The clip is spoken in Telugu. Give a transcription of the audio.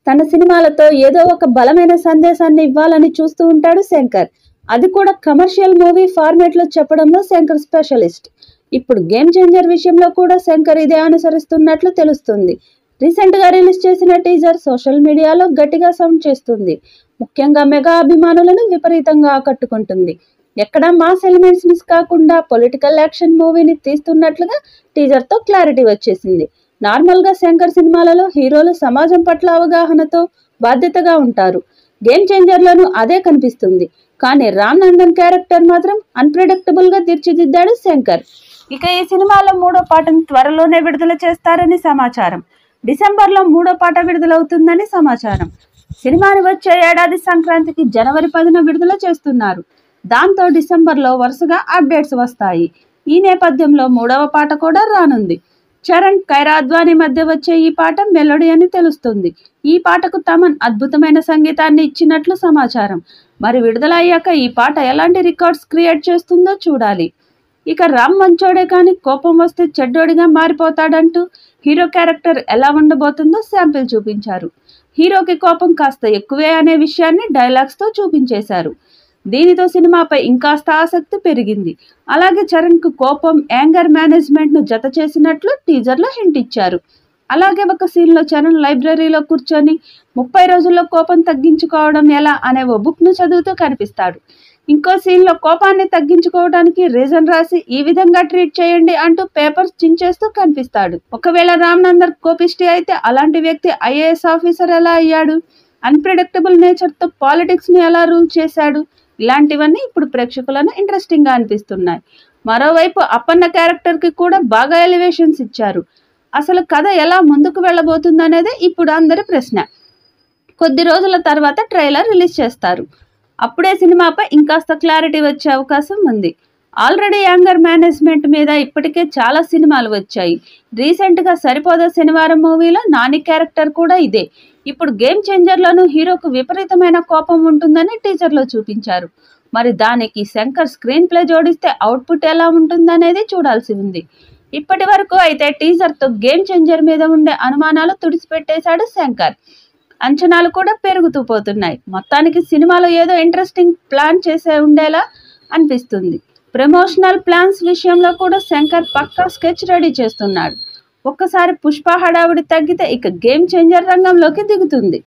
తన సినిమాలతో ఏదో ఒక బలమైన సందేశాన్ని ఇవ్వాలని చూస్తూ ఉంటాడు శంకర్ అది కూడా కమర్షియల్ మూవీ ఫార్మేట్ లో చెప్పడంలో శంకర్ స్పెషలిస్ట్ ఇప్పుడు గేమ్ చేంజర్ విషయంలో కూడా శంకర్ ఇదే అనుసరిస్తున్నట్లు తెలుస్తుంది రీసెంట్ గా రిలీజ్ చేసిన టీజర్ సోషల్ మీడియాలో గట్టిగా సౌండ్ చేస్తుంది ముఖ్యంగా మెగా అభిమానులను విపరీతంగా ఆకట్టుకుంటుంది ఎక్కడ మాస్ ఎలిమెంట్స్ మిస్ కాకుండా పొలిటికల్ యాక్షన్ మూవీని తీస్తున్నట్లుగా టీజర్ తో క్లారిటీ వచ్చేసింది నార్మల్ గా శంకర్ సినిమాలలో హీరోలు సమాజం పట్ల అవగాహనతో బాధ్యతగా ఉంటారు గేమ్ చేంజర్ లోనూ అదే కనిపిస్తుంది కానీ రామ్ నందన్ క్యారెక్టర్ మాత్రం అన్ప్రెడిక్టబుల్ గా తీర్చిదిద్దాడు శంకర్ ఇక ఈ సినిమాలో మూడో పాటను త్వరలోనే విడుదల చేస్తారని సమాచారం డిసెంబర్ లో మూడో పాట విడుదలవుతుందని సమాచారం సినిమాని వచ్చే ఏడాది సంక్రాంతికి జనవరి పదిన విడుదల చేస్తున్నారు దాంతో డిసెంబర్ లో వరుసగా అప్డేట్స్ వస్తాయి ఈ నేపథ్యంలో మూడవ పాట కూడా రానుంది చరణ్ కైరా అద్వానీ మధ్య వచ్చే ఈ పాట మెలోడీ అని తెలుస్తుంది ఈ పాటకు తమన్ అద్భుతమైన సంగీతాన్ని ఇచ్చినట్లు సమాచారం మరి విడుదల అయ్యాక ఈ పాట ఎలాంటి రికార్డ్స్ క్రియేట్ చేస్తుందో చూడాలి ఇక రామ్ మంచోడే కానీ కోపం వస్తే చెడ్డోడిగా మారిపోతాడంటూ హీరో క్యారెక్టర్ ఎలా ఉండబోతుందో శాంపిల్ చూపించారు హీరోకి కోపం కాస్త ఎక్కువే అనే విషయాన్ని డైలాగ్స్తో చూపించేశారు దీనితో సినిమాపై ఇంకాస్త ఆసక్తి పెరిగింది అలాగే చరణ్కు కోపం యాంగర్ మేనేజ్మెంట్ను జత చేసినట్లు టీజర్లో హింట్ ఇచ్చారు అలాగే ఒక సీన్లో చరణ్ లైబ్రరీలో కూర్చొని ముప్పై రోజుల్లో కోపం తగ్గించుకోవడం ఎలా అనే ఓ బుక్ను చదువుతూ కనిపిస్తాడు ఇంకో సీన్లో కోపాన్ని తగ్గించుకోవడానికి రీజన్ రాసి ఈ విధంగా ట్రీట్ చేయండి అంటూ పేపర్స్ చించేస్తూ కనిపిస్తాడు ఒకవేళ రామ్ నందర్ కోపిష్టి అయితే అలాంటి వ్యక్తి ఐఏఎస్ ఆఫీసర్ ఎలా అయ్యాడు అన్ప్రెడిక్టబుల్ నేచర్తో పాలిటిక్స్ని ఎలా రూల్ చేశాడు ఇలాంటివన్నీ ఇప్పుడు ప్రేక్షకులను ఇంట్రెస్టింగ్గా అనిపిస్తున్నాయి మరోవైపు అప్పన్న క్యారెక్టర్కి కూడా బాగా ఎలివేషన్స్ ఇచ్చారు అసలు కథ ఎలా ముందుకు వెళ్ళబోతుందనేదే ఇప్పుడు అందరి ప్రశ్న కొద్ది రోజుల తర్వాత ట్రైలర్ రిలీజ్ చేస్తారు అప్పుడే సినిమాపై ఇంకాస్త క్లారిటీ వచ్చే అవకాశం ఉంది ఆల్రెడీ యాంగర్ మేనేజ్మెంట్ మీద ఇప్పటికే చాలా సినిమాలు వచ్చాయి రీసెంట్గా సరిపోదా శనివారం మూవీలో నాని క్యారెక్టర్ కూడా ఇదే ఇప్పుడు గేమ్ చేంజర్లోనూ హీరోకు విపరీతమైన కోపం ఉంటుందని టీజర్లో చూపించారు మరి దానికి శంకర్ స్క్రీన్ ప్లే జోడిస్తే అవుట్పుట్ ఎలా ఉంటుందనేది చూడాల్సి ఉంది ఇప్పటి వరకు అయితే టీజర్తో గేమ్ చేంజర్ మీద ఉండే అనుమానాలు తుడిచిపెట్టేశాడు శంకర్ అంచనాలు కూడా పెరుగుతూ పోతున్నాయి మొత్తానికి సినిమాలో ఏదో ఇంట్రెస్టింగ్ ప్లాన్ చేసే ఉండేలా అనిపిస్తుంది ప్రమోషనల్ ప్లాన్స్ విషయంలో కూడా శంకర్ పక్కా స్కెచ్ రెడీ చేస్తున్నాడు ఒక్కసారి పుష్ప హడావుడి తగ్గితే ఇక గేమ్ చేంజర్ రంగంలోకి దిగుతుంది